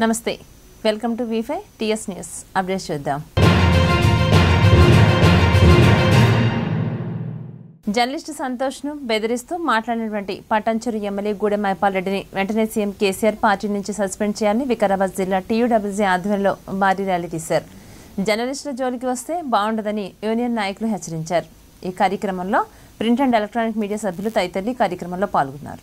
నమస్తే welcome to వీఫై TS news update చూద్దాం జర్నలిస్టు సంతోష్ను బెదిరిస్తూ మాట్లాడినటువంటి పటాన్చెరు ఎమ్మెల్యే గూడెం మైపాల్ రెడ్డిని వెంటనే సీఎం కేసీఆర్ పార్టీ నుంచి సస్పెండ్ చేయాలని వికారాబాద్ జిల్లా టీయూడబ్ల్యూజీ ఆధ్వర్యంలో భారీ ర్యాలీ తీశారు జర్నలిస్టుల జోలికి వస్తే బాగుండదని యూనియన్ నాయకులు హెచ్చరించారు ఈ కార్యక్రమంలో ప్రింట్ అండ్ ఎలక్ట్రానిక్ మీడియా సభ్యులు తదితరులు ఈ కార్యక్రమంలో పాల్గొన్నారు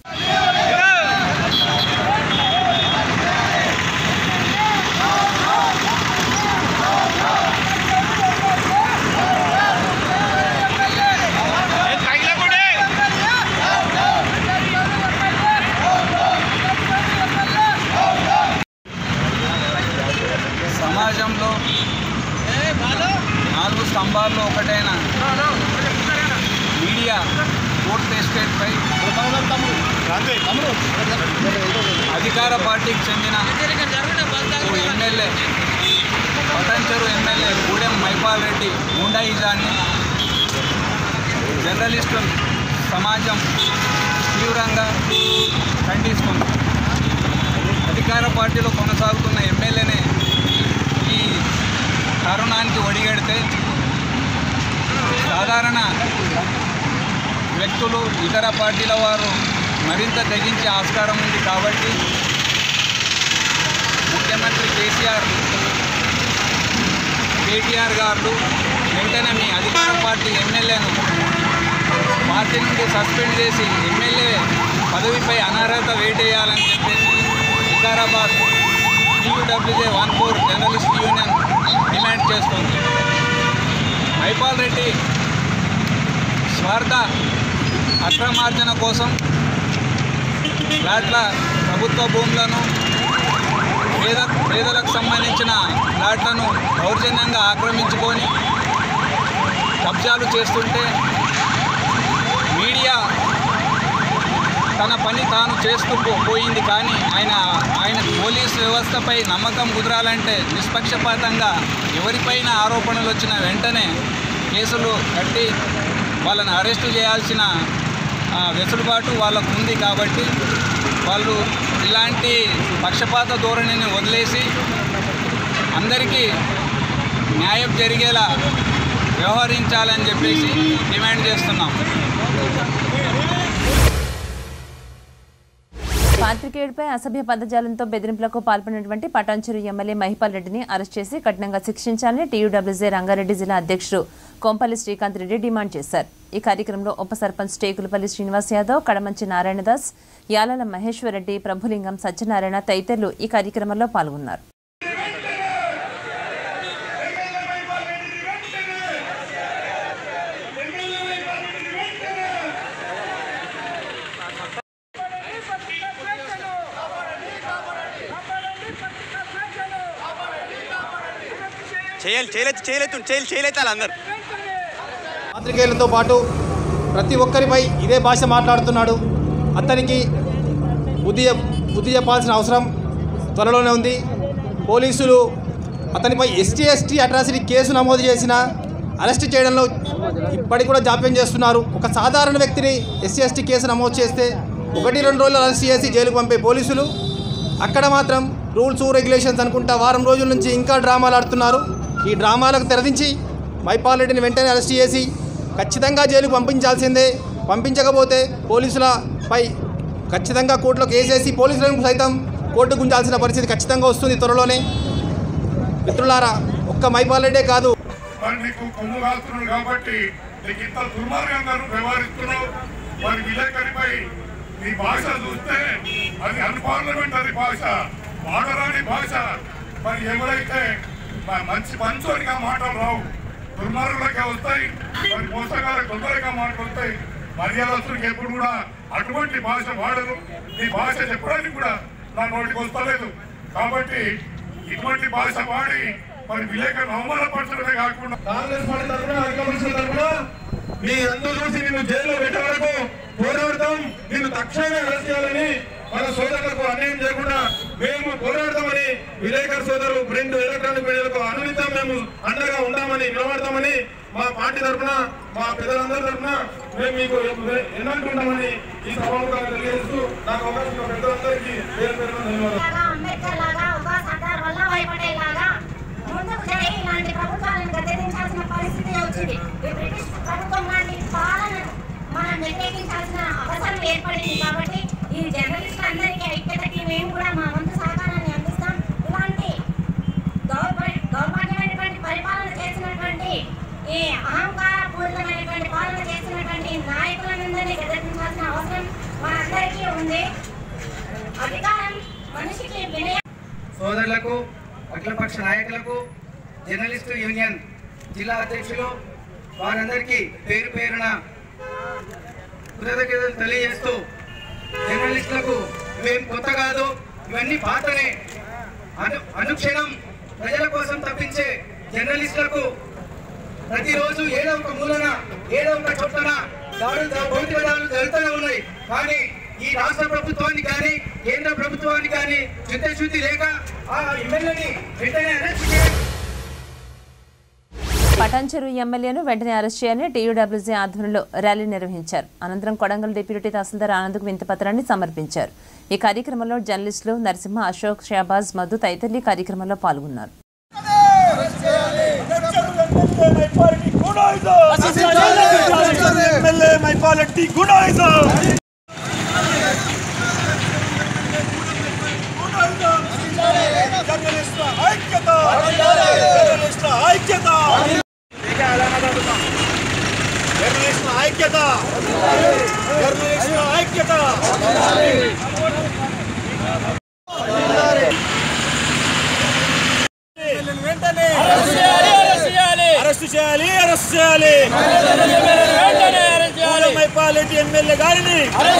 సమాజంలో నాలుగు స్తంభాల్లో ఒకటైన మీడియా కోర్టు ఎస్టేట్పై అధికార పార్టీకి చెందిన ఓ ఎమ్మెల్యే పటంచెరు ఎమ్మెల్యే గూడెం మైపాల్ రెడ్డి గుండాయిజాన్ని జర్నలిస్టు సమాజం తీవ్రంగా ఖండిస్తుంది అధికార పార్టీలో కొనసాగుతున్న ఎమ్మెల్యేనే ఈ తరుణానికి ఒడిగడితే సాధారణ వ్యక్తులు ఇతర పార్టీల వారు మరింత తెగించే ఆస్కారం ఉంది కాబట్టి ముఖ్యమంత్రి కేసీఆర్ కేటీఆర్ గారు వెంటనే మీ అధికార పార్టీ ఎమ్మెల్యేను పార్టీ నుండి సస్పెండ్ చేసి ఎమ్మెల్యే పదవిపై అనర్హత వేటేయాలని చెప్పేసి Vikarabad TUWJ one four journalist union demand చేస్తుంది మైపాల్ రెడ్డి స్వార్థ అక్రమార్జన కోసం ఫ్లాట్ల ప్రభుత్వ భూములను పేద పేదలకు సంబంధించిన ఫ్లాట్లను దౌర్జన్యంగా ఆక్రమించుకొని కబ్జాలు చేస్తుంటే మీడియా తన పని తాను చేస్తూ పో- పోయింది కానీ ఆయన ఆయన పోలీస్ వ్యవస్థపై నమ్మకం కుదరాలంటే నిష్పక్షపాతంగా ఎవరిపైన ఆరోపణలు వచ్చిన వెంటనే కేసులు కట్టి వాళ్ళని అరెస్టు చేయాల్సిన ఆ, వెసులుబాటు వాళ్ళకు ఉంది కాబట్టి వాళ్ళు ఇలాంటి పక్షపాత ధోరణిని వదిలేసి అందరికీ న్యాయం జరిగేలా వ్యవహరించాలని చెప్పేసి డిమాండ్ చేస్తున్నాం పాత్రికేయుడిపై అసభ్య పదజాలంతో బెదిరింపులకు పాల్పడినటువంటి పటాన్చెరు ఎమ్మెల్యే మహిపాల్ రెడ్డిని అరెస్ట్ చేసి కఠినంగా శిక్షించాలని టీయూడబ్ల్యూజే రంగారెడ్డి జిల్లా అధ్యక్షుడు కొంపల్లి శ్రీకాంత్ రెడ్డి డిమాండ్ చేశారు ఈ కార్యక్రమంలో ఉప సర్పంచ్ టేకులపల్లి శ్రీనివాస్ యాదవ్ కడమంచి నారాయణదాస్ యాలల మహేశ్వర్ రెడ్డి ప్రభులింగం సత్యనారాయణ తదితరులు ఈ కార్యక్రమంలో పాల్గొన్నారు చేయాలి చేయలేదు చేయలేదు చేయలేదు చేయలేదు అందరు పాత్రికేయులతో పాటు ప్రతి ఒక్కరిపై ఇదే భాష మాట్లాడుతున్నాడు అతనికి బుద్ధి చెప్- బుద్ధి చెప్పాల్సిన అవసరం త్వరలోనే ఉంది పోలీసులు అతనిపై ఎస్టీ ఎస్టీ అట్రాసిటీ కేసు నమోదు చేసిన అరెస్ట్ చేయడంలో ఇప్పటికి కూడా జాప్యం చేస్తున్నారు ఒక సాధారణ వ్యక్తిని ఎస్సీ ఎస్టీ కేసు నమోదు చేస్తే ఒకటి రెండు రోజులు అరెస్ట్ చేసి జైలుకు పంపే పోలీసులు అక్కడ మాత్రం రూల్స్ రెగ్యులేషన్స్ అనుకుంటా వారం రోజుల నుంచి ఇంకా డ్రామాలు ఆడుతున్నారు ఈ డ్రామాలకు తెరదించి మైపాల్ రెడ్డిని వెంటనే అరెస్ట్ చేసి ఖచ్చితంగా జైలుకు పంపించాల్సిందే పంపించకపోతే పోలీసులపై ఖచ్చితంగా కోర్టులో కేసేసి పోలీసులను సైతం కోర్టు గుంజాల్సిన పరిస్థితి ఖచ్చితంగా వస్తుంది త్వరలోనే మిత్రులారా ఒక్క మైపాల్ రెడ్డే కాదు మరి నీకు కొమ్ము కాస్తున్నాడు కాబట్టి నీకు ఇంత దుర్మార్గంగా నువ్వు వ్యవహరిస్తున్నావు మరి విలేకరిపై నీ భాష చూస్తే అది అన్పార్లమెంటరీ భాష వాడరాని భాష మరి ఎవరైతే మ- మంచి మంచోనిగా మాటలు రావు దుర్మార్గులకే వస్తాయి మరి మోసగాళ్ళకి తొందరగా మాటలు వస్తాయి మర్యాదస్తుడికి ఎప్పుడు కూడా అటువంటి భాష వాడరు నీ భాష చెప్పడానికి కూడా నా నోటికి వస్తలేదు కాబట్టి ఇటువంటి భాష వాడి మరి విలేకరులు అవమానపరచడమే కాకుండా కాంగ్రెస్ పార్టీ తరఫున అధికారుల తరఫున నీ అందరూ చూసి నిన్ను జైల్లో పెట్టే వరకు పోరాడతాం నిన్ను తక్షణమే అరెస్ట్ చేయాలని మన సోదరులకు అన్యాయం చేయకుండా మేము పోరాడతామని విలేకరు సోదరులు ప్రింట్ ఎలక్ట్రానిక్ మీడియాలకు అనునితం మేము అండగా ఉంటామని నిలబడతామని మా పార్టీ తరఫున మా పెద్దలందరి తరఫున మేము మీకు ఎన్నంటుంటామని ఈ సభలో తెలియజేస్తూ నాకు అవకాశం ఇచ్చిన పెద్దలందరికీ పేరు పేరున ధన్యవాదాలు లాగా అంబేద్కర్ లాగా ఒక వల్లభాయ్ పటేల్ లాగా ముందుకు జరిగి ఇలాంటి ప్రభుత్వాలను గద్దెదించాల్సిన పరిస్థితి వచ్చింది ఈ బ్రిటిష్ ప్రభుత్వం లాంటి పాలనను మనం వ్యతిరేకించాల్సిన అవసరం ఏర్పడింది కాబట్టి ఈ జర్నలిస్టులు అందరికీ ఐక్యతకి మేము కూడా మా వంతు సహకారాన్ని అందిస్తాం ఇలాంటి దౌర్భ- దౌర్భాగ్యమైనటువంటి పరిపాలన చేసినటువంటి ఈ అహంకారపూరితమైనటువంటి పాలన చేసినటువంటి నాయకులందరినీ గద్దెదించాల్సిన అవసరం మనందరికీ ఉంది అధికారం మనిషికి వినయ సోదరులకు అఖిలపక్ష నాయకులకు జర్నలిస్టు యూనియన్ జిల్లా అధ్యక్షులు వారందరికీ పేరు పేరున కృతజ్ఞతలు తెలియజేస్తూ జర్నలిస్టులకు మేము కొత్త కాదు ఇవన్నీ పాతనే అను అనుక్షణం ప్రజల కోసం తప్పించే జర్నలిస్టులకు ప్రతిరోజు ఏదో ఒక మూలన ఏదో ఒక చోటన దాడులు భౌతిక దాడులు జరుగుతూనే ఉన్నాయి కానీ ఈ రాష్ట్ర ప్రభుత్వాన్ని కానీ కేంద్ర ప్రభుత్వాన్ని కానీ చిత్తశుద్ధి లేక ఆ ఎమ్మెల్యేని వెంటనే అరెస్ట్ చేయాలి పటాన్చెరు ఎమ్మెల్యేను వెంటనే అరెస్ట్ చేయాలని టీయూడబ్ల్యూజీ ఆధ్వర్యంలో ర్యాలీ నిర్వహించారు అనంతరం కొడంగల్ డిప్యూటీ తహసీల్దార్ ఆనంద్కు వింతపత్రాన్ని సమర్పించారు ఈ కార్యక్రమంలో జర్నలిస్టులు నరసింహ అశోక్ షాబాజ్ మధు తదితరులు ఈ కార్యక్రమంలో పాల్గొన్నారు ఐక్యత ఐక్యత వెంటనే అరెస్ట్ చేయాలి అరెస్ట్ చేయాలి మైపాలెడ్డి ఎమ్మెల్యే గారిని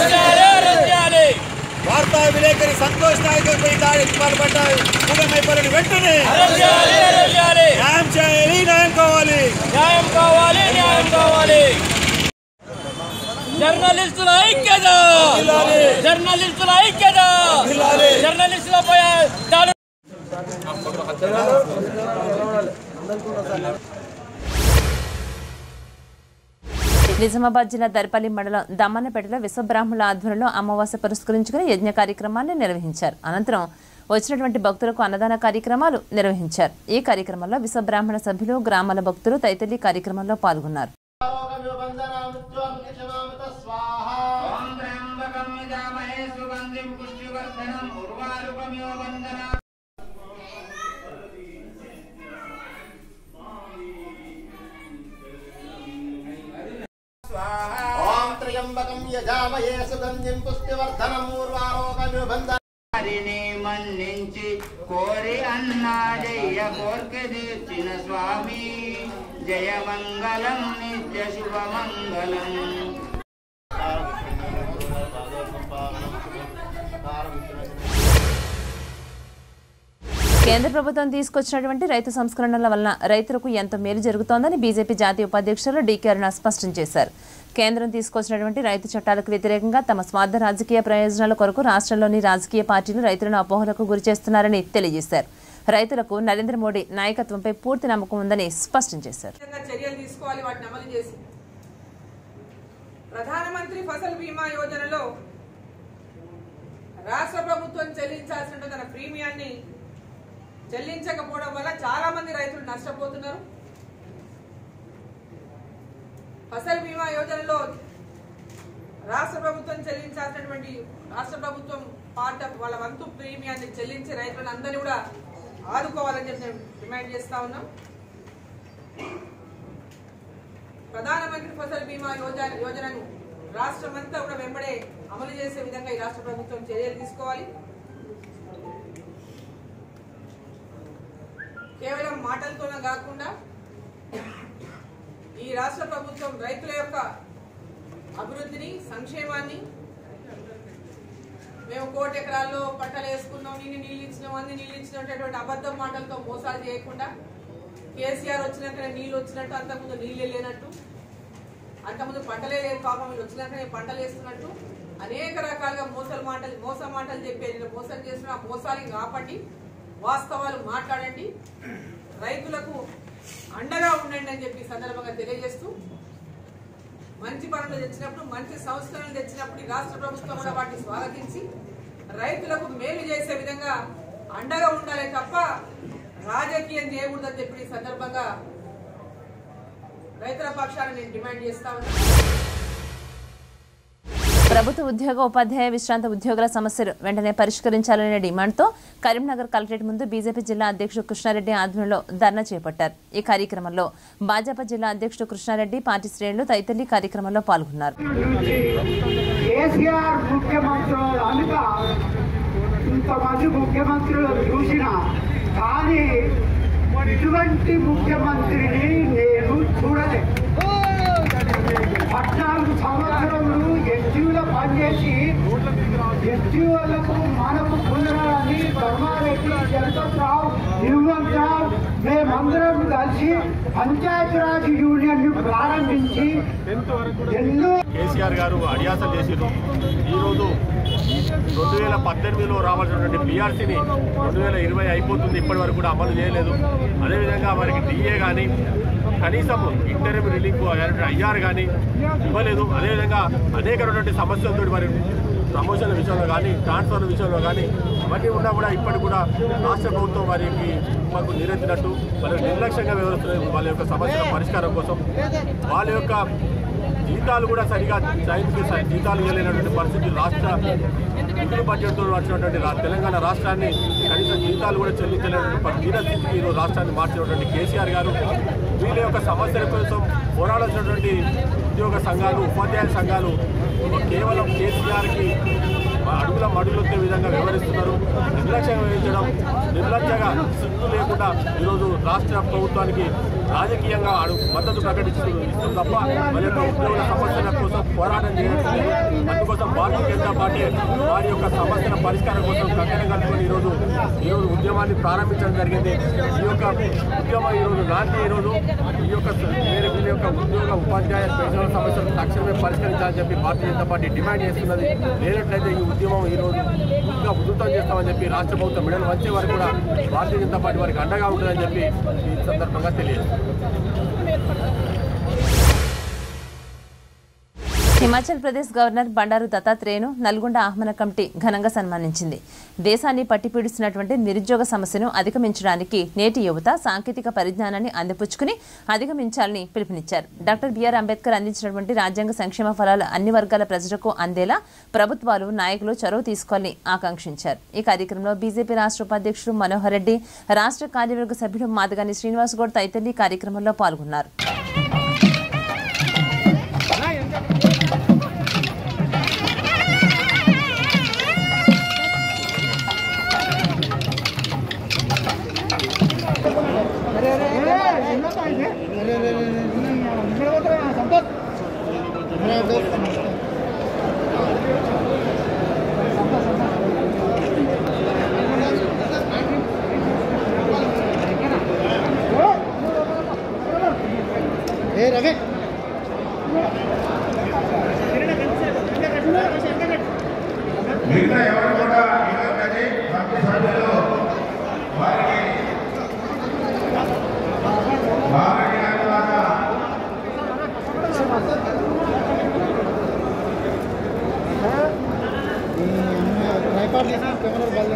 వార్తా విలేకరి సంతోష్ నాయకులపై దాడికి పాల్పడ్డారు మైపాలెడ్డి వెంటనే న్యాయం చేయాలి న్యాయం కావాలి న్యాయం కావాలి న్యాయం కావాలి జర్నలిస్టుల ఐక్యత జర్నలిస్టుల ఐక్యత జర్నలిస్టులపై దాడి నిజామాబాద్ జిల్లా దర్పల్లి మండలం దమ్మన్నపేటలో విశ్వబ్రాహ్మణుల ఆధ్వర్యంలో అమావాస్య పురస్కరించుకుని యజ్ఞ కార్యక్రమాన్ని నిర్వహించారు అనంతరం వచ్చినటువంటి భక్తులకు అన్నదాన కార్యక్రమాలు నిర్వహించారు ఈ కార్యక్రమంలో విశ్వబ్రాహ్మణ సభ్యులు గ్రామాల భక్తులు తదితరులు ఈ కార్యక్రమంలో పాల్గొన్నారు ఓం త్రయంబకం యజామయే సుగంధిం పుష్టివర్ధనం ఊర్వారోగమిబంధ వారిని మన్నించి కోరి అన్నా జయ కోర్కె తీర్చిన స్వామి జయ మంగళం నిత్య శుభమంగళం కేంద్ర ప్రభుత్వం తీసుకొచ్చినటువంటి రైతు సంస్కరణల వలన రైతులకు ఎంతో మేలు జరుగుతోందని బీజేపీ జాతీయ ఉపాధ్యక్షులు డీకే అరుణ స్పష్టం చేశారు కేంద్రం తీసుకొచ్చినటువంటి రైతు చట్టాలకు వ్యతిరేకంగా తమ స్వార్థ రాజకీయ ప్రయోజనాల కొరకు రాష్ట్రంలోని రాజకీయ పార్టీలు రైతులను అపోహలకు గురి చేస్తున్నారని తెలియజేశారు రైతులకు నరేంద్ర మోడీ నాయకత్వంపై పూర్తి నమ్మకం ఉందని స్పష్టం చేశారు విధంగా చర్యలు తీసుకోవాలి వాటిని అమలు చేసి ప్రధానమంత్రి ఫసల్ బీమా యోజనలో రాష్ట్ర ప్రభుత్వం చెల్లించాల్సిన తన ప్రీమియాన్ని చెల్లించకపోవడం వల్ల చాలా మంది రైతులు నష్టపోతున్నారు ఫసల్ బీమా యోజనలో రాష్ట్ర ప్రభుత్వం చెల్లించాల్సినటువంటి రాష్ట్ర ప్రభుత్వం పార్ట్ ఆఫ్ వాళ్ళ వంతు ప్రీమియాన్ని చెల్లించి రైతులను అందరినీ కూడా ఆదుకోవాలని చెప్పి నేను డిమాండ్ చేస్తా ఉన్నాం ప్రధానమంత్రి ఫసల్ బీమా యోజన యోజనను రాష్ట్రమంతా కూడా వెంబడే అమలు చేసే విధంగా ఈ రాష్ట్ర ప్రభుత్వం చర్యలు తీసుకోవాలి కేవలం మాటలతోనే కాకుండా ఈ రాష్ట్ర ప్రభుత్వం రైతుల యొక్క అభివృద్ధిని సంక్షేమాన్ని మేము కోటి ఎకరాల్లో పంటలు వేసుకున్నాం నేను నీళ్ళు ఇచ్చినాం అన్ని నీళ్ళు ఇచ్చినటువంటి అబద్ధం మాటలతో మోసాలు చేయకుండా కేసీఆర్ వచ్చినాకనే నీళ్ళు వచ్చినట్టు అంతకుముందు నీళ్ళు లేనట్టు అంతకుముందు పంటలే లేదు పాపం వీళ్ళు వచ్చినాకనే పంటలు వేస్తున్నట్టు అనేక రకాలుగా మోసాలు మాటలు మోసం మాటలు చెప్పేది మోసం చేసిన ఆ మోసాలని ఆపండి వాస్తవాలు మాట్లాడండి రైతులకు అండగా ఉండండి అని చెప్పి ఈ సందర్భంగా తెలియజేస్తూ మంచి పనులు తెచ్చినప్పుడు మంచి సంస్కరణలు తెచ్చినప్పుడు ఈ రాష్ట్ర ప్రభుత్వం కూడా వాటిని స్వాగతించి రైతులకు మేలు చేసే విధంగా అండగా ఉండాలి తప్ప రాజకీయం చేయకూడదని చెప్పి ఈ సందర్భంగా రైతుల పక్షాన నేను డిమాండ్ చేస్తా ఉన్నాను ప్రభుత్వ ఉద్యోగ ఉపాధ్యాయ విశ్రాంత ఉద్యోగుల సమస్యలు వెంటనే పరిష్కరించాలనే డిమాండ్తో కరీంనగర్ కలెక్టరేట్ ముందు బీజేపీ జిల్లా అధ్యక్షుడు కృష్ణారెడ్డి ఆధ్వర్యంలో ధర్నా చేపట్టారు ఈ కార్యక్రమంలో భాజపా జిల్లా అధ్యక్షుడు కృష్ణారెడ్డి పార్టీ శ్రేణులు తదితరులు ఈ కార్యక్రమంలో పాల్గొన్నారు కేసీఆర్ ముఖ్యమంత్రులు అనుక ఇంతమంది ముఖ్యమంత్రులు చూసిన కానీ ఇటువంటి ముఖ్యమంత్రిని నేను చూడలే పద్నాలుగు సంవత్సరములు ఎస్టీలో పనిచేసి ఎస్టీలకు మనకు కుదరాలని ధర్మారెడ్డి జగతరావు నిర్మల్ రావు మేమందరం కలిసి పంచాయతీరాజ్ యూనియన్ ప్రారంభించి ఎన్నో కేసీఆర్ గారు అడియాసలు చేసిరు ఈరోజు రెండు వేల పద్దెనిమిదిలో రావాల్సినటువంటి పిఆర్సీని రెండు వేల ఇరవై అయిపోతుంది ఇప్పటి వరకు కూడా అమలు చేయలేదు అదేవిధంగా వారికి డిఏ కానీ కనీసం ఇంటర్వ్యూ రిలీఫ్ ఐఆర్ కానీ ఇవ్వలేదు అదేవిధంగా అనేకమైనటువంటి సమస్యలతో మరి ప్రమోషన్ల విషయంలో కానీ ట్రాన్స్ఫర్ విషయంలో కానీ అవన్నీ ఉన్నా కూడా ఇప్పటికి కూడా రాష్ట్ర ప్రభుత్వం వారికి మాకు నిరెత్తినట్టు వాళ్ళ నిర్లక్ష్యంగా వ్యవహరిస్తున్న వాళ్ళ యొక్క సమస్యల పరిష్కారం కోసం వాళ్ళ యొక్క జీతాలు కూడా సరిగా టైంకి సరి- జీతాలు ఇవ్వలేనటువంటి పరిస్థితి రాష్ట్ర నిధులు బడ్జెట్తో వచ్చినటువంటి రా- తెలంగాణ రాష్ట్రాన్ని కనీసం జీతాలు కూడా చెల్లించలేనటువంటి పరి- దీనస్థితికి ఈరోజు రాష్ట్రాన్ని మార్చినటువంటి కేసీఆర్ గారు వీళ్ళ యొక్క సమస్యల కోసం పోరాడాల్సినటువంటి ఉద్యోగ సంఘాలు ఉపాధ్యాయ సంఘాలు కేవలం కేసీఆర్కి అడుగుల మడుగులొత్తే విధంగా వ్యవహరిస్తున్నారు నిర్లక్ష్యంగా వహించడం నిర్లక్ష్యంగా సిగ్గు లేకుండా ఈరోజు రాష్ట్ర ప్రభుత్వానికి రాజకీయంగా అడు మద్దతు ప్రకటిస్తూ ఇస్తుంది తప్ప మరి యొక్క ఉద్యోగుల సమస్యల కోసం పోరాటం చేయట్లేదు అందుకోసం భారతీయ జనతా పార్టీ వారి యొక్క సమస్యల పరిష్కారం కోసం కంకణం కలుపుకొని ఈరోజు ఈరోజు ఉద్యమాన్ని ప్రారంభించడం జరిగింది ఈ యొక్క ఉద్యమం ఈరోజు నాటి ఈరోజు ఈ యొక్క వేరే వీళ్ళ యొక్క ఉద్యోగ ఉపాధ్యాయ పెన్షన్ల సమస్యలు తక్షణమే పరిష్కరించాలని చెప్పి భారతీయ జనతా పార్టీ డిమాండ్ చేస్తున్నది లేనట్లయితే ఈ ఉద్యమం ఈరోజు ఇంకా ఉధృతం చేస్తామని చెప్పి రాష్ట్ర ప్రభుత్వం మెడలు వచ్చే వరకు కూడా భారతీయ జనతా పార్టీ వారికి అండగా ఉంటుందని చెప్పి ఈ సందర్భంగా తెలియదు హిమాచల్ ప్రదేశ్ గవర్నర్ బండారు దత్తాత్రేయను నల్గొండ ఆహ్వాన కమిటీ ఘనంగా సన్మానించింది దేశాన్ని పట్టిపీడిస్తున్నటువంటి నిరుద్యోగ సమస్యను అధిగమించడానికి నేటి యువత సాంకేతిక పరిజ్ఞానాన్ని అందిపుచ్చుకుని అధిగమించాలని పిలుపునిచ్చారు డాక్టర్ బిఆర్ అంబేద్కర్ అందించినటువంటి రాజ్యాంగ సంక్షేమ ఫలాలు అన్ని వర్గాల ప్రజలకు అందేలా ప్రభుత్వాలు నాయకులు చొరవ తీసుకోవాలని ఆకాంక్షించారు ఈ కార్యక్రమంలో బీజేపీ రాష్ట్ర ఉపాధ్యక్షుడు మనోహర్ రెడ్డి రాష్ట్ర కార్యవర్గ సభ్యుడు మాదగాని శ్రీనివాస్ గౌడ్ తదితరులు ఈ కార్యక్రమంలో పాల్గొన్నారు ఏ రవి మిగతా ఎవరు కూడా ఇలాంటి భక్తి సభ్యులు వారికి వారికి ద్వారా ట్రైపాడ్ చేసిన కెమెరా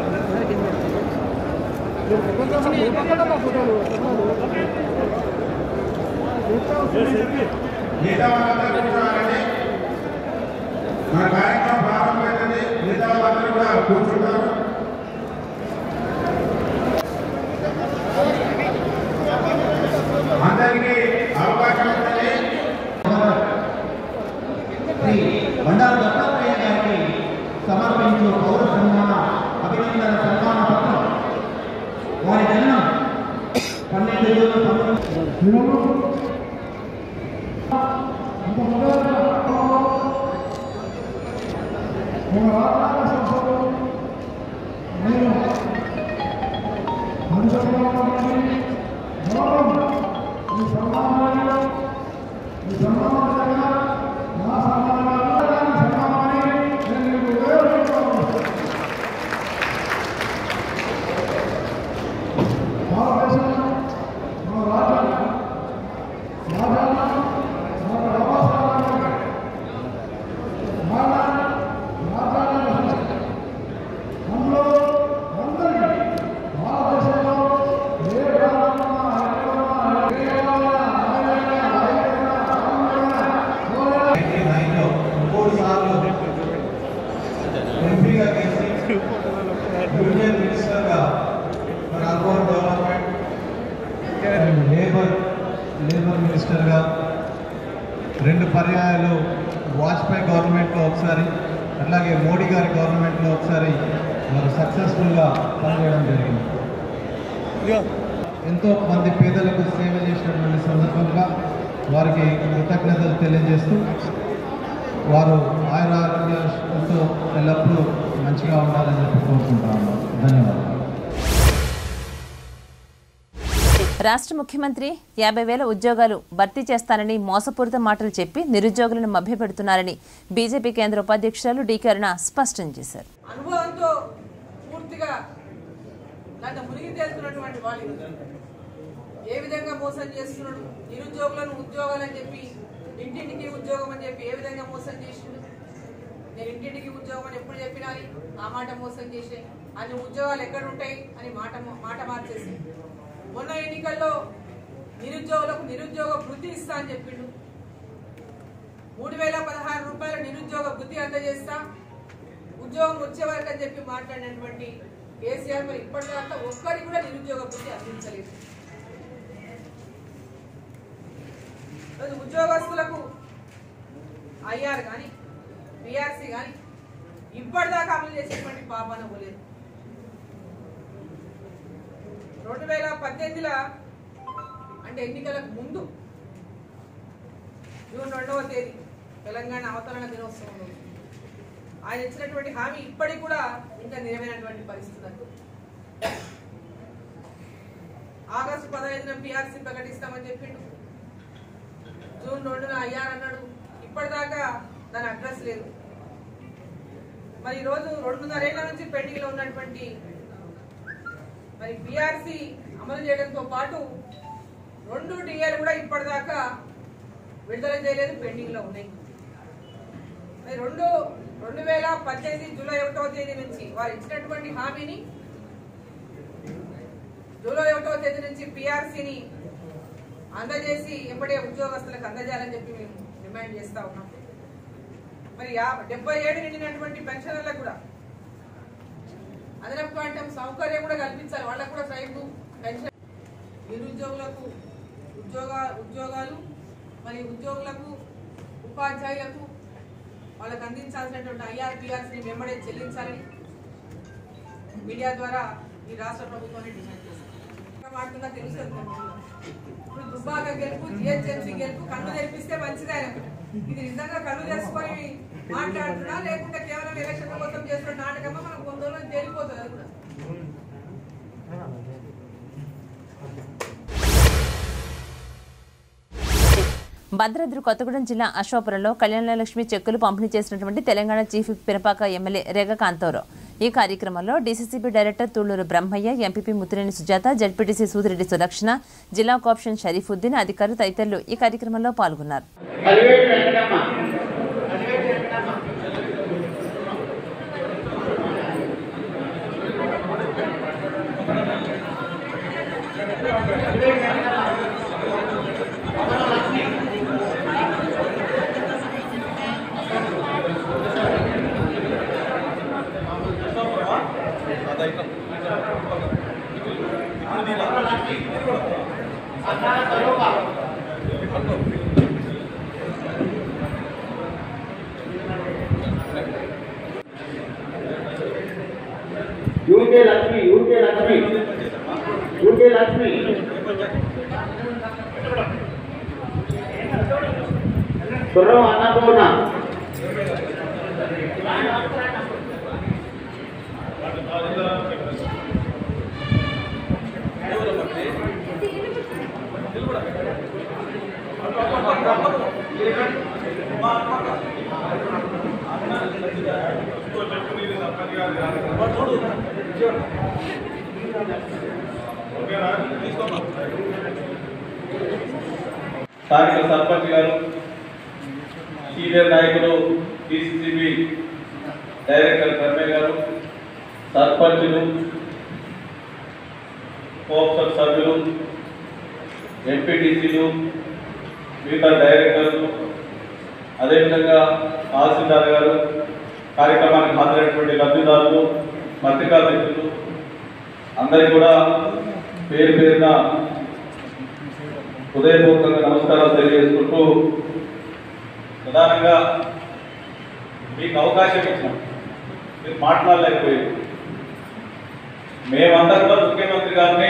మిగతా వాళ్ళందరూ కూర్చోవాలండి మన కార్యక్రమం ప్రారంభమైంది మిగతా వాళ్ళందరూ కూడా కూర్చుంటారు అందరికీ అవకాశం ఉంటుంది శ్రీ బండారు దత్తాత్రేయ గారికి సమర్పించు పౌర సన్మాన అభినందన సన్మాన పత్రం వారి జన్మం పన్నెండు జూన్ పంతొమ్మిది లేబర్ లేబర్ మినిస్టర్గా రెండు పర్యాయాలు వాజ్పేయి గవర్నమెంట్లో ఒకసారి అట్లాగే మోడీ గారి గవర్నమెంట్లో ఒకసారి వారు సక్సెస్ఫుల్గా పనిచేయడం జరిగింది ఎంతో మంది పేదలకు సేవ చేసినటువంటి సందర్భంగా వారికి కృతజ్ఞతలు తెలియజేస్తూ వారు ఆయుర ఆరోగ్యాలతో ఎల్లప్పుడూ మంచిగా ఉండాలని చెప్పి కోరుకుంటాను ధన్యవాదాలు రాష్ట్ర ముఖ్యమంత్రి యాభై వేల ఉద్యోగాలు భర్తీ చేస్తానని మోసపూరిత మాటలు చెప్పి నిరుద్యోగులను మభ్యపెడుతున్నారని బీజేపీ కేంద్ర ఉపాధ్యక్షురాలు డీకే అరుణ స్పష్టం చేశారు అనుభవంతో పూర్తిగా నన్ను మునిగి తేలుతున్నటువంటి వాళ్ళు ఏ విధంగా మోసం చేస్తున్నాడు నిరుద్యోగులను ఉద్యోగాలని చెప్పి ఇంటింటికి ఉద్యోగం అని చెప్పి ఏ విధంగా మోసం చేసిండు నేను ఇంటింటికి ఉద్యోగం అని ఎప్పుడు చెప్పినా అని ఆ మాట మోసం చేసే అన్ని ఉద్యోగాలు ఎక్కడ ఉంటాయి అని మాట మాట మార్చేసి మొన్న ఎన్నికల్లో నిరుద్యోగులకు నిరుద్యోగ వృత్తి ఇస్తా అని చెప్పిండు మూడు వేల పదహారు రూపాయల నిరుద్యోగ వృత్తి అందజేస్తా ఉద్యోగం వచ్చే వరకు అని చెప్పి మాట్లాడినటువంటి కేసీఆర్ మరి ఇప్పటిదాకా ఒక్కరికి కూడా నిరుద్యోగ వృత్తి అందించలేదు ఈరోజు ఉద్యోగస్తులకు ఐఆర్ కానీ పిఆర్సీ కానీ ఇప్పటిదాకా అమలు చేసేటువంటి పాపన పోలేదు రెండు వేల పద్దెనిమిదిలో అంటే ఎన్నికలకు ముందు జూన్ రెండవ తేదీ తెలంగాణ అవతరణ దినోత్సవం రోజు ఆయన ఇచ్చినటువంటి హామీ ఇప్పటికి కూడా ఇంకా నెరవేరినటువంటి పరిస్థితి అంటూ ఆగస్టు పదహైదున పిఆర్సీ ప్రకటిస్తామని చెప్పిండు జూన్ రెండున అయ్యారు అన్నాడు ఇప్పటిదాకా దాని అడ్రస్ లేదు మరి ఈరోజు రెండున్నరేళ్ల నుంచి పెండింగ్ లో ఉన్నటువంటి మరి పిఆర్సీ అమలు చేయడంతో పాటు రెండు డిఏలు కూడా ఇప్పటిదాకా విడుదల చేయలేదు పెండింగ్ లో ఉన్నాయి మరి రెండు రెండు వేల పద్దెనిమిది జూలై ఒకటవ తేదీ నుంచి వారు ఇచ్చినటువంటి హామీని జూలై ఒకటవ తేదీ నుంచి పిఆర్సీని అందజేసి ఎప్పుడే ఉద్యోగస్తులకు అందజేయాలని చెప్పి మేము డిమాండ్ చేస్తా ఉన్నాం మరి యా- డెబ్బై ఏడు నిండినటువంటి పెన్షనర్లకు కూడా అదనపు క్వాంటం సౌకర్యం కూడా కల్పించాలి వాళ్ళకు కూడా సైబు పెన్షన్ నిరుద్యోగులకు ఉద్యోగ ఉద్యోగాలు మరి ఉద్యోగులకు ఉపాధ్యాయులకు వాళ్ళకు అందించాల్సినటువంటి ఐఆర్పిఆర్సీని వెంబడే చెల్లించాలని మీడియా ద్వారా ఈ రాష్ట్ర ప్రభుత్వాన్ని డిమాండ్ చేస్తాం మాట్లాడుతుందా తెలుసు అనుకుంటున్నాను. ఇప్పుడు దుబ్బాక గెలుపు జిహెచ్ఎంసీ గెలుపు కన్ను తెరిపిస్తే మంచిది ఆయనకు ఇది నిజంగా కన్ను తెరుచుకొని మాట్లాడుతున్నా లేకుంటే కేవలం ఎలక్షన్ కోసం చేస్తున్న నాటకమా మనకు కొంత రోజులు తేలిపోతుంది అది కూడా భద్రాద్రి కొత్తగూడెం జిల్లా అశోపురంలో కళ్యాణలక్ష్మి చెక్కులు పంపిణీ చేసినటువంటి తెలంగాణ చీఫ్ పిరపాక ఎమ్మెల్యే రేగ కాంతారావు ఈ కార్యక్రమంలో DCCB director Thulluru Brahmaiah MPP Muthireni Sujatha ZPTC Sudireddy Sulakshana జిల్లా కోఆప్షన్ షరీఫుద్దీన్ అధికారులు తదితరులు ఈ కార్యక్రమంలో పాల్గొన్నారు UK Lakshmi UK Lakshmi UK Lakshmi Suram Annapurna స్థానిక సర్పంచ్ గారు సీనియర్ నాయకులు డిసిసిబి డైరెక్టర్ కర్మే గారు సర్పంచులు కోప్సల్ సభ్యులు ఎంపీటీసీలు మిగతా డైరెక్టర్లు అదేవిధంగా తహసీల్దార్ గారు కార్యక్రమానికి హాజరైనటువంటి లబ్ధిదారులు పత్రికా మిత్రులు అందరికీ కూడా పేరు పేరున హృదయపూర్వకంగా నమస్కారాలు తెలియజేసుకుంటూ ప్రధానంగా మీకు అవకాశం ఇచ్చినాం మీరు మాట్లాడలేకపోయారు మేమంతా కూడా ముఖ్యమంత్రి గారిని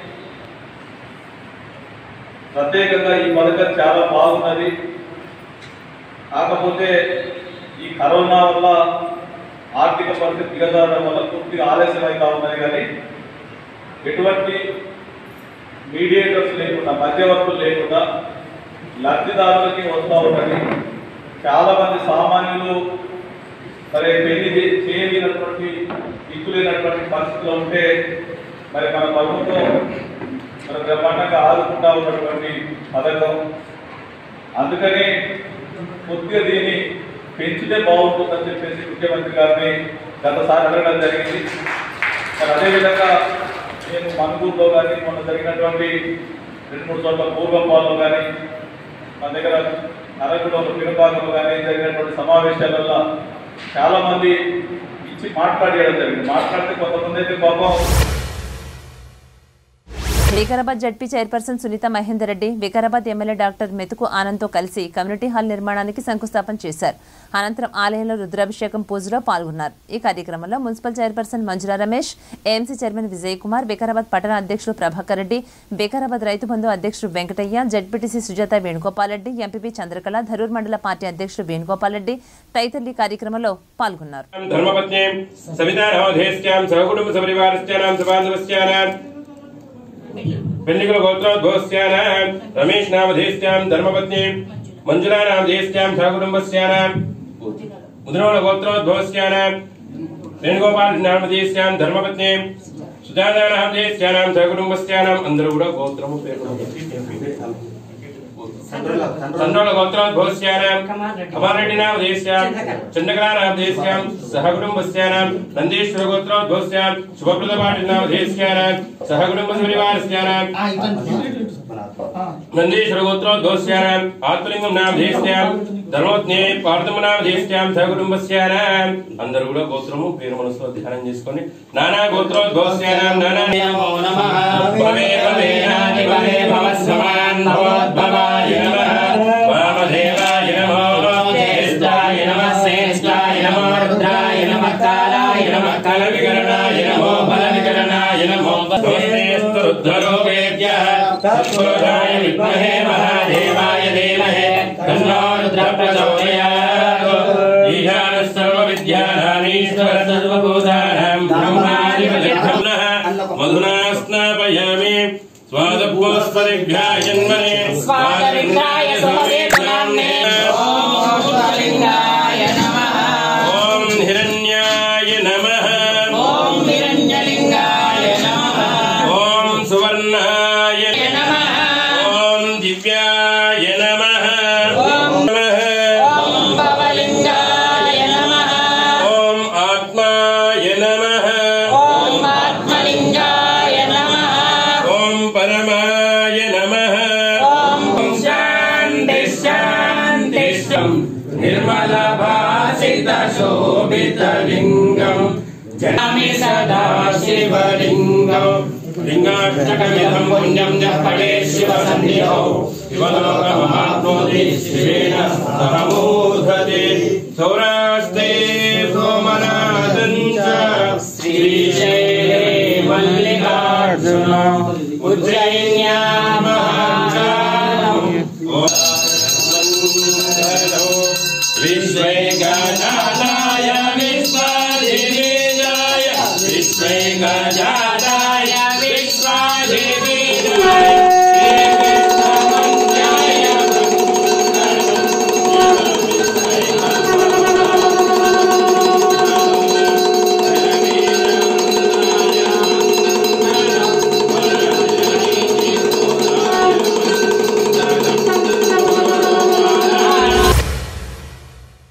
ప్రత్యేకంగా ఈ పథకం చాలా బాగున్నది కాకపోతే ఈ కరోనా వల్ల ఆర్థిక పరిస్థితి దిగజారడం వల్ల పూర్తిగా ఆలస్యం అవుతా ఉన్నది కానీ ఎటువంటి మీడియేటర్స్ లేకుండా మధ్యవర్తులు లేకుండా లబ్ధిదారులకి వస్తూ ఉన్నది చాలా మంది సామాన్యులు మరి పెళ్లి చే- చేయలేనటువంటి దిక్కులేనటువంటి పరిస్థితిలో ఉంటే మరి మన ప్రభుత్వం మన బ్రహ్మాండంగా ఆదుకుంటా ఉన్నటువంటి పథకం అందుకని కొద్దిగా దీన్ని పెంచితే బాగుంటుందని చెప్పేసి ముఖ్యమంత్రి గారిని గతసారి అడగడం జరిగింది మరి అదేవిధంగా నేను మనుగూరులో కానీ మొన్న జరిగినటువంటి రెండు మూడు చోట్ల పూర్వపాల్లో కానీ మన దగ్గర అరకులో పినపాకంలో కానీ జరిగినటువంటి సమావేశాలలో చాలా మంది ఇచ్చి మాట్లాడేయడం జరిగింది మాట్లాడితే కొంతమంది అయితే పాపం Vikarabad ZP chairperson Sunitha Mahender Reddy Vikarabad MLA doctor Methuku ఆనంద్తో కలిసి కమ్యూనిటీ హాల్ నిర్మాణానికి శంకుస్థాపన చేశారు అనంతరం ఆలయంలో రుద్రాభిషేకం పూజలో పాల్గొన్నారు ఈ కార్యక్రమంలో municipal chairperson Manjula Ramesh AMC chairman Vijay Kumar Vikarabad పట్టణ అధ్యక్షుడు ప్రభాకర్ రెడ్డి వికారాబాద్ రైతు బంధు అధ్యక్షుడు Venkataiah ZPTC Sujatha Venugopal Reddy MPP Chandrakala Dharur mandal party అధ్యక్షుడు వేణుగోపాల్ రెడ్డి తదితరులు ఈ కార్యక్రమంలో పాల్గొన్నారు ధర్మపత్నీం సవితానవధేశ్యాం సహకుటుంబ సపరివారస్యానాం సబాంధవస్యానాం పెళ్లికుల గోత్రోద్భవస్యానాం రమేష్ నామధేశ్యాం ధర్మపత్నీం మంజులా నామధేశ్యాం సహకుటుంబస్యానాం ముద్రవల గోత్రోద్భవస్యానాం వేణుగోపాల్ నామధేశ్యాం ధర్మపత్నీం సుజాతా నామధేశ్యానాం సహకుటుంబస్యానాం అందరూ కూడా గోత్రము పేరు సండ్రోల గోత్రోద్భవస్యానాం కమారెడ్డి నామధేశ్యాం చండకలా నామధేశ్యాం సహకుటుంబస్యానాం నందీశ్వర గోత్రోద్భవస్యాం శుభప్రదపాటి నామధేశ్యానాం సహకుటుంబ పరివారస్యానాం నందీశ్వర గోత్రోద్భవస్యానాం ఆత్మలింగం నామధేశ్యాం ధర్మోజ్ఞే పార్థమ నామధేశ్యాం సహకుటుంబస్యానాం అందరూ కూడా గోత్రము పేరు మనసులో ధ్యానం చేసుకొని నానా గోత్రోద్భవస్యానాం నానా నమో నమః భవే భవేనాది భవే భవస్సమాన్ భవోద్భవాయ నమః వామదేవాయ నమో జ్యేష్ఠాయ నమః శ్రేష్ఠాయ నమో రుద్రాయ నమః కాలాయ నమః కలవికరణాయ నమో బలవికరణాయ నమో స్వస్తిస్తు రుద్రరూపేభ్యः తత్పురుషాయ విద్మహే మహాదేవాయ ధీమహి తన్నో రుద్ర ప్రచోదయాత్ ఈశానः సర్వవిద్యానామీశ్వర సర్వభూతానాం బ్రహ్మాదిపతిర్బ్రహ్మణः మధునా స్నాపయామి స్వాదపురస్పరిభ్యాయ జన్మనే స్వాదవిందాయ సమవేతనామ్నే ఓం శివలింగాయ నమః ఓం హిరణ్యాయ నమః ఓం హిరణ్యలింగాయ నమః ఓం సువర్ణాయ నమః ఓం దివ్యాయ నమః ఓం ఓం భవలింగాయ నమః ఓం ఆత్మాయ నమః ఓం ఆత్మలింగాయ నమః ఓం పరమాయ నమః ఓం శాంతి శాంతి నిర్మల భాసిత శోభిత లింగం జనామి సదా శివలింగం లింగాష్టకమిదం పుణ్యం న పడే శివ సన్నిధౌ శివలోకమాప్నోతి శివేన సహ మూర్ధతే సౌరాష్ట్రే సోమనాథం చ శ్రీశైలే మల్లికార్జున ఉజ్జయిన్యా మహాకాలం विश्वैकजाताय विश्वाधिवीजाय विश्वैकजाताय विश्वाधिवीजाय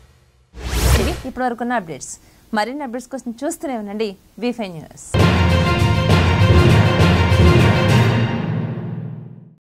ఇవి ఇప్పటివరకున్న అప్డేట్స్ మరిన్ని అప్డేట్స్ కోసం చూస్తూనే ఉండండి వి ఫైవ్ న్యూస్